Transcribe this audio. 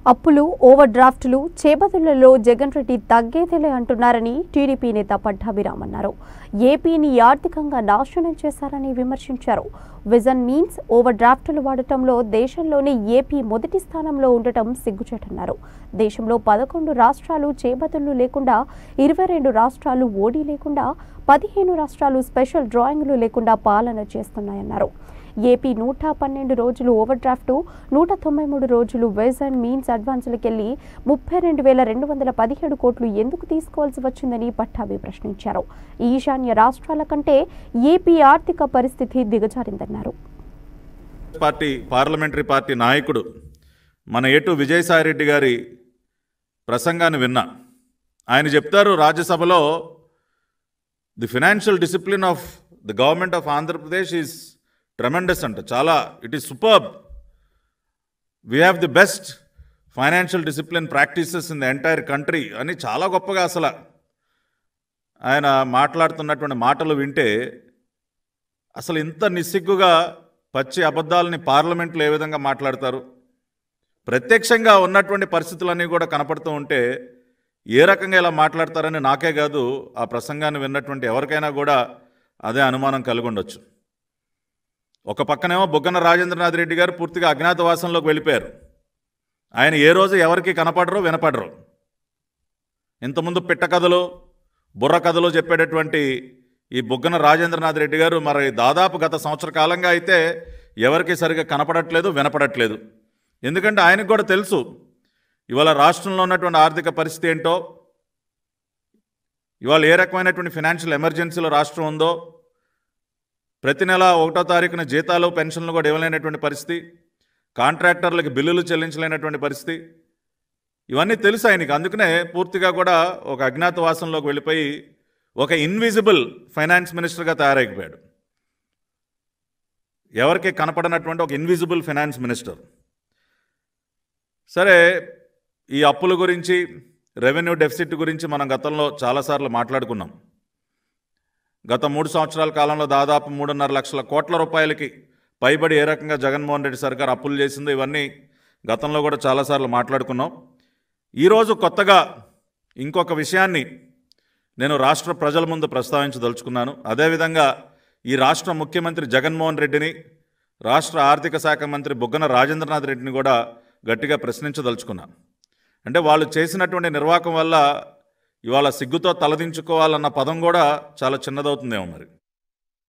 అప్పులు ఓవర్ డ్రాఫ్టులు చేబదులలో జగన్ రెడ్డి తగ్గేదేలే అంటున్నారని టీడీపీ నేత పట్టాభిరామ్ అన్నారు ఏపీని ఆర్థికంగా నాశనం చేశారని విమర్శించారు విజన్ మీన్స్ ఓవర్ డ్రాఫ్టులు వాడటంలో దేశంలోనే ఏపీ మొదటి స్థానంలో ఉండటం సిగ్గుచేటన్నారు దేశంలో పదకొండు రాష్ట్రాలు చేబదులు లేకుండా ఇరవై రెండు రాష్ట్రాలు ఓడీ లేకుండా పదిహేను రాష్ట్రాలు స్పెషల్ డ్రాయింగ్లు లేకుండా పాలన చేస్తున్నాయన్నారు ఏపీ నూట పన్నెండు రోజులు ఓవర్ డ్రాఫ్ట్ నూట తొంభై మూడు రోజులు వెజ్ అండ్ మీన్స్ అడ్వాన్సులకెళ్లి ముప్పై రెండు వేల రెండు వందల పదిహేడు కోట్లు ఎందుకు తీసుకోవాల్సి వచ్చిందని పట్టాభి ప్రశ్నించారు ఈశాన్య రాష్ట్రాల కంటే ఏపీ ఆర్థిక పరిస్థితి దిగజారిందన్నారు పార్టీ పార్లమెంటరీ పార్టీ నాయకుడు మన ఏటు విజయసాయిరెడ్డి గారి ప్రసంగాన్ని విన్నా ఆయన చెప్తారు రాజ్యసభలో the financial discipline of the government of Andhra Pradesh is tremendous అంట చాలా it is superb we have the best financial discipline practices in the entire country అని చాలా గొప్పగా అసలు ఆయన మాట్లాడుతున్నటువంటి మాటలు వింటే అసలు ఇంత నిస్సిగ్గుగా పచ్చి అబద్ధాలని పార్లమెంట్లో ఏ విధంగా మాట్లాడతారు ప్రత్యక్షంగా ఉన్నటువంటి పరిస్థితులన్నీ కూడా కనపడుతూ ఉంటే ఏ రకంగా ఇలా మాట్లాడతారని నాకే కాదు ఆ ప్రసంగాన్ని విన్నటువంటి ఎవరికైనా కూడా అదే అనుమానం కలిగి ఉండొచ్చు ఒక పక్కనేమో బుగ్గన రాజేంద్రనాథ్ రెడ్డి గారు పూర్తిగా అజ్ఞాతవాసంలోకి వెళ్ళిపోయారు ఆయన ఏ రోజు ఎవరికి కనపడరు వినపడరు ఇంతకుముందు పిట్ట కథలు బుర్ర కథలు చెప్పేటటువంటి ఈ బుగ్గన రాజేంద్రనాథ్ రెడ్డి గారు మరి దాదాపు గత సంవత్సర కాలంగా అయితే ఎవరికి సరిగా కనపడట్లేదు వినపడట్లేదు ఎందుకంటే ఆయనకు కూడా తెలుసు ఇవాళ రాష్ట్రంలో ఉన్నటువంటి ఆర్థిక పరిస్థితి ఏంటో ఇవాళ ఏ రకమైనటువంటి ఫినాన్షియల్ ఎమర్జెన్సీలో రాష్ట్రం ఉందో ప్రతి నెల ఒకటో తారీఖున జీతాలు పెన్షన్లు కూడా ఇవ్వలేనటువంటి పరిస్థితి కాంట్రాక్టర్లకు బిల్లులు చెల్లించలేనటువంటి పరిస్థితి ఇవన్నీ తెలుసు ఆయనకి అందుకనే పూర్తిగా కూడా ఒక అజ్ఞాతవాసంలోకి వెళ్ళిపోయి ఒక ఇన్విజిబుల్ ఫైనాన్స్ మినిస్టర్గా తయారైపోయాడు ఎవరికి కనపడనటువంటి ఒక ఇన్విజిబుల్ ఫైనాన్స్ మినిస్టర్ సరే ఈ అప్పుల గురించి రెవెన్యూ డెఫిసిట్ గురించి మనం గతంలో చాలాసార్లు మాట్లాడుకున్నాం గత మూడు సంవత్సరాల కాలంలో దాదాపు మూడున్నర లక్షల కోట్ల రూపాయలకి పైబడి ఏ రకంగా జగన్మోహన్ రెడ్డి సర్కార్ అప్పులు చేసిందో ఇవన్నీ గతంలో కూడా చాలాసార్లు మాట్లాడుకున్నాం ఈరోజు కొత్తగా ఇంకొక విషయాన్ని నేను రాష్ట్ర ప్రజల ముందు ప్రస్తావించదలుచుకున్నాను అదేవిధంగా ఈ రాష్ట్ర ముఖ్యమంత్రి జగన్మోహన్ రెడ్డిని రాష్ట్ర ఆర్థిక శాఖ మంత్రి బుగ్గన రాజేంద్రనాథ్ రెడ్డిని కూడా గట్టిగా ప్రశ్నించదలుచుకున్నాను అంటే వాళ్ళు చేసినటువంటి నిర్వాహకం వల్ల ఇవాళ సిగ్గుతో తలదించుకోవాలన్న పదం కూడా చాలా చిన్నదవుతుందేమో మరి